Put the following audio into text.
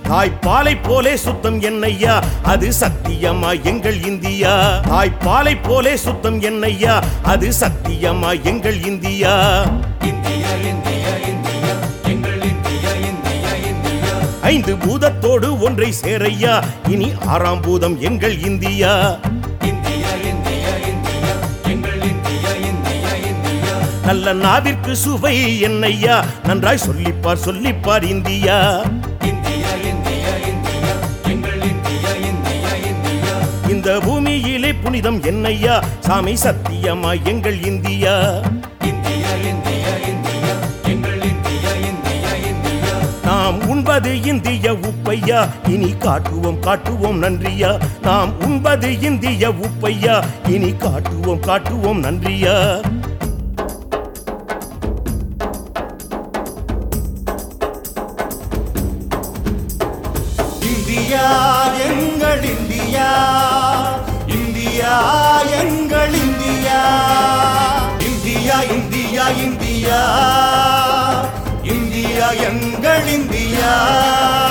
தாய்ப்பாலை போலே சுத்தம் என்னையா அது சத்தியமா எங்கள் இந்தியா தாய்ப்பாலை போலே சுத்தம் என்னையா அது சத்தியமா எங்கள் இந்தியா இந்தியா இந்தியா இந்தியா எங்கள் இந்தியா இந்தியா இந்தியா ஐந்து பூதத்தோடு ஒன்றை சேரையா இனி ஆறாம் பூதம் எங்கள் இந்தியா இந்தியா இந்தியா இந்தியா எங்கள் இந்தியா இந்தியா இந்தியா நல்ல நாவிற்கு சுவை என்னையா நன்றாய் சொல்லிப்பார் சொல்லிப்பார் இந்தியா இந்தியா இந்தியா இந்தியா எங்கள் இந்தியா இந்தியா இந்தியா இந்த பூமியிலே புனிதம் என்னையா சாமி சத்தியமா எங்கள் இந்தியா இந்தியா இந்தியா இந்தியா எங்கள் இந்தியா இந்தியா இந்தியா நாம் உண்பது இந்திய உப்பையா இனி காட்டுவோம் காட்டுவோம் நன்றியா நாம் உண்பது இந்திய உப்பையா இனி காட்டுவோம் காட்டுவோம் நன்றியா இந்தியா எங்கள் இந்தியா இந்தியா எங்கள் India India India India India எங்கள் இந்தியா